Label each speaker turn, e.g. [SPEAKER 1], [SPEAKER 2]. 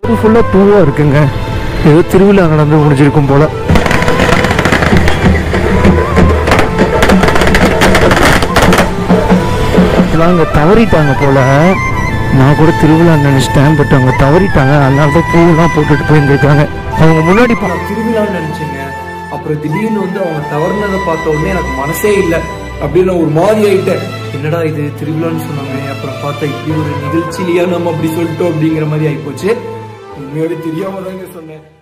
[SPEAKER 1] ஃபுல்லாக பூவாக இருக்குங்க ஏதோ திருவிழா நடந்து முடிஞ்சிருக்கும் போல இதெல்லாம் அங்கே தவறிட்டாங்க போல நான் கூட திருவிழா நினச்சிட்டேன் பட் அவங்க தவறிட்டாங்க அதனால தான் பூவெல்லாம் போட்டுட்டு போயிருந்துருக்காங்க அவங்க முன்னாடி பா
[SPEAKER 2] நான் திருவிழான்னு நினைச்சேங்க அப்புறம் திடீர்னு வந்து அவங்க தவறுனதை பார்த்த உடனே எனக்கு மனசே இல்லை அப்படின்னு நான் ஒரு மாதிரி ஆயிட்டேன் என்னடா இது திருவிழான்னு சொன்னாங்க அப்புறம் பார்த்தா இப்படி ஒரு நிகழ்ச்சியிலையா நம்ம அப்படி சொல்லிட்டோம் அப்படிங்கிற மாதிரி ஆயிப்போச்சு உண்மையோட தெரியாம தாங்க சொன்னேன்